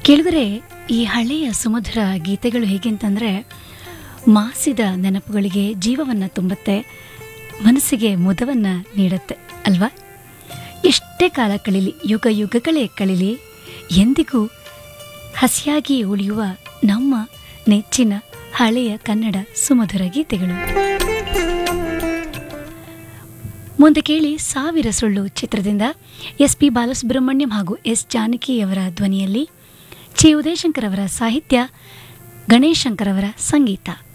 ಕೇಳಿದರೆ ಈ ಹಳೆಯ ಸುಮಧುರ ಗೀತೆಗಳು ಹೇಗೆ ಅಂತಂದರೆ ಮಾಸಿದ ನೆನಪುಗಳಿಗೆ ಜೀವವನ್ನು ತುಂಬುತ್ತೆ ಮನಸ್ಸಿಗೆ ಮುದವನ್ನು ನೀಡುತ್ತೆ ಅಲ್ವಾ ಎಷ್ಟೇ ಕಾಲ ಕಳೀಲಿ ಯುಗ ಯುಗಗಳೇ ಕಳೀಲಿ ಎಂದಿಗೂ ಹಸಿಯಾಗಿ ಉಳಿಯುವ ನಮ್ಮ ನೆಚ್ಚಿನ ಹಳೆಯ ಕನ್ನಡ ಸುಮಧುರ ಗೀತೆಗಳು ಮುಂದೆ ಕೇಳಿ ಸಾವಿರ ಸುಳ್ಳು ಚಿತ್ರದಿಂದ ಎಸ್ ಪಿ ಬಾಲಸುಬ್ರಹ್ಮಣ್ಯಂ ಹಾಗೂ ಎಸ್ ಜಾನಕಿಯವರ ಧ್ವನಿಯಲ್ಲಿ ಚಿ ಉದಯಶಂಕರ್ ಅವರ ಸಾಹಿತ್ಯ ಗಣೇಶ್ ಶಂಕರ್ ಅವರ ಸಂಗೀತ